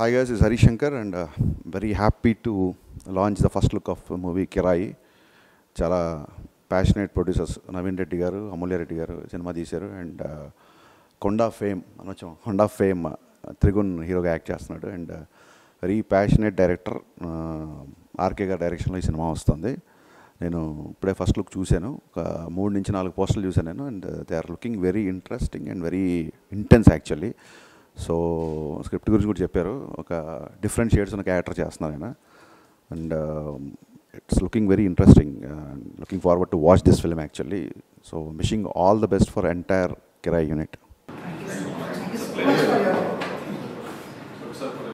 Hi guys, this is Hari Shankar and uh, very happy to launch the first look of the movie Kirai. చాలా passionate producers Naveen Reddy garu Amulya Reddy గారు cinema తీశారు and Konda fame అనొచ్చు కొండా fame Trigun హీరోగా act చేస్తున్నాడు and very passionate director RK గారి డైరెక్షన్లో ఈ cinema వస్తుంది నేను ఇప్పుడే ఫస్ట్ లుక్ చూశాను ఒక మూడు నుంచి నాలుగు పోస్టర్లు చూశాను నేను and they are looking very interesting and very intense actually so script గురించి కూడా చెప్పారు ఒక డిఫరెంట్ షేడ్స్ ఉన్న క్యారెక్టర్ చేస్తున్నాను ఆయన and it's looking very interesting looking forward to watch this film actually so wishing all the best for entire Kirai unit